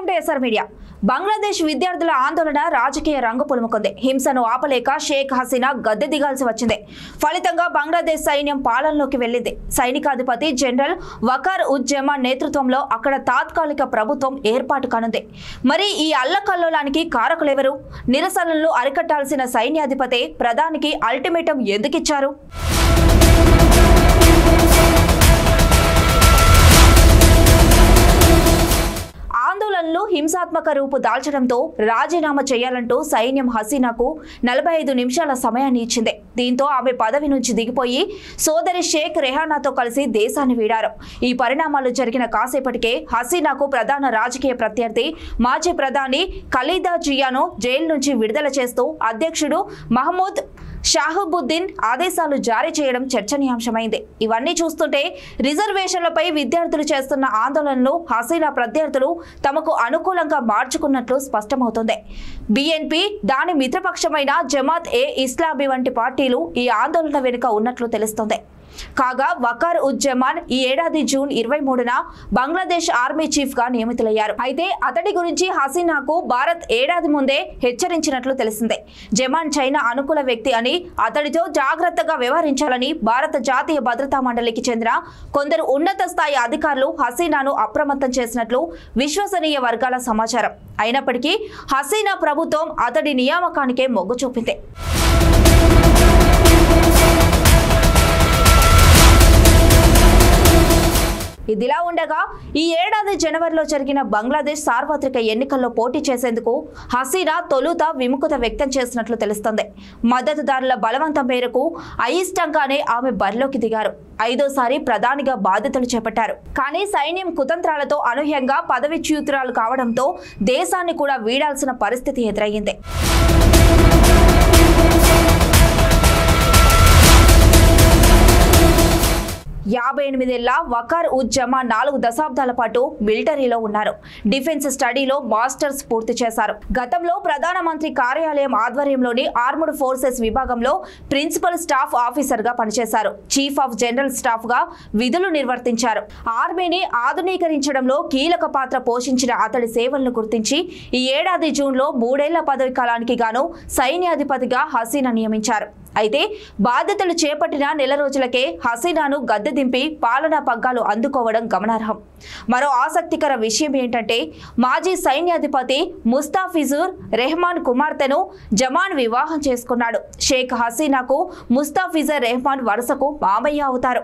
to SR media Bangladesh విద్యార్థుల ఆందోళన రాజకీయ రంగు పులుముకుంది హింసను ఆపలేక షేక్ హసీనా గద్దె దిగాల్సి వచ్చింది ఫలితంగా బంగ్లాదేశ్ సైన్యం పాలనలోకి వెళ్ళింది సైనికాధిపతి జనరల్ వకార్ ఉజ్జమా నేతృత్వంలో అక్కడ తాత్కాలిక ప్రభుత్వం ఏర్పాటు కానుంది మరి ఈ అల్లకల్లోలానికి కారకులెవరు నిరసనలను అరికట్టాల్సిన సైన్యాధిపతే ప్రధానికి అల్టిమేటం ఎందుకిచ్చారు ఆందోళనలు హింసాత్మక రూపు దాల్చడంతో రాజీనామా చేయాలంటూ సైన్యం హసీనాకు నలభై ఐదు నిమిషాల సమయాన్ని ఇచ్చింది దీంతో ఆమె పదవి నుంచి దిగిపోయి సోదరి షేక్ రెహానాతో కలిసి దేశాన్ని వీడారు ఈ పరిణామాలు జరిగిన కాసేపటికే హసీనాకు ప్రధాన రాజకీయ ప్రత్యర్థి మాజీ ప్రధాని ఖలీదా జియాను జైలు నుంచి విడుదల చేస్తూ అధ్యక్షుడు మహమూద్ షాహబుద్దీన్ ఆదేశాలు జారీ చేయడం చర్చనీయాంశమైంది ఇవన్నీ చూస్తుంటే రిజర్వేషన్లపై విద్యార్థులు చేస్తున్న ఆందోళనలు హసీనా ప్రత్యర్థులు తమకు అనుకూలంగా మార్చుకున్నట్లు స్పష్టమవుతుంది బిఎన్పి దాని మిత్రపక్షమైన జమాత్ ఏ ఇస్లామీ వంటి పార్టీలు ఈ ఆందోళన వెనుక ఉన్నట్లు తెలుస్తోంది కాగా వకార్ ఉజ్జమాన్ ఈ ఏడాది జూన్ ఇరవై మూడున బంగ్లాదేశ్ ఆర్మీ చీఫ్ గా నియమితులయ్యారు అయితే అతడి గురించి హసీనాకు భారత్ ఏడాది ముందే హెచ్చరించినట్లు తెలిసిందే జమాన్ చైనా అనుకూల వ్యక్తి అని అతడితో జాగ్రత్తగా వ్యవహరించాలని భారత జాతీయ భద్రతా మండలికి చెందిన కొందరు ఉన్నత స్థాయి అధికారులు హసీనాను అప్రమత్తం చేసినట్లు విశ్వసనీయ వర్గాల సమాచారం అయినప్పటికీ హసీనా ప్రభుత్వం అతడి నియామకానికే మొగ్గు చూపింది ఇదిలా ఉండగా ఈ ఏడాది జనవరిలో జరిగిన బంగ్లాదేశ్ సార్వత్రిక ఎన్నికల్లో పోటీ చేసేందుకు హసీనా తొలుత విముఖత వ్యక్తం చేసినట్లు తెలుస్తోంది మద్దతుదారుల బలవంతం మేరకు అయిష్టంగానే ఆమె బరిలోకి దిగారు ఐదోసారి ప్రధానిగా బాధ్యతలు చేపట్టారు కానీ సైన్యం కుతంత్రాలతో అనూహ్యంగా పదవిచ్యుతురాలు కావడంతో దేశాన్ని కూడా వీడాల్సిన పరిస్థితి ఎదురయ్యింది యాభై ఎనిమిదేళ్ల వకార్ ఉజ్ జమా నాలుగు దశాబ్దాల పాటు మిలిటరీలో ఉన్నారు డిఫెన్స్ స్టడీలో మాస్టర్స్ పూర్తి చేశారు గతంలో ప్రధానమంత్రి కార్యాలయం ఆధ్వర్యంలోని ఆర్ముడ్ ఫోర్సెస్ విభాగంలో ప్రిన్సిపల్ స్టాఫ్ ఆఫీసర్ గా పనిచేశారు చీఫ్ ఆఫ్ జనరల్ స్టాఫ్ గా విధులు నిర్వర్తించారు ఆర్మీని ఆధునీకరించడంలో కీలక పాత్ర పోషించిన అతడి సేవలను గుర్తించి ఈ ఏడాది జూన్లో మూడేళ్ల పదవి కాలానికి గాను సైన్యాధిపతిగా హసీనా నియమించారు అయితే బాధ్యతలు చేపట్టిన నెల రోజులకే హసీనాను గద్దె దింపి పాలనా పగ్గాలు అందుకోవడం గమనార్హం మరో ఆసక్తికర విషయం ఏంటంటే మాజీ సైన్యాధిపతి ముస్తాఫిజుర్ రెహమాన్ కుమార్తెను జమాన్ వివాహం చేసుకున్నాడు షేక్ హసీనాకు ముస్తాఫిజర్ రెహమాన్ వరుసకు మామయ్య అవుతారు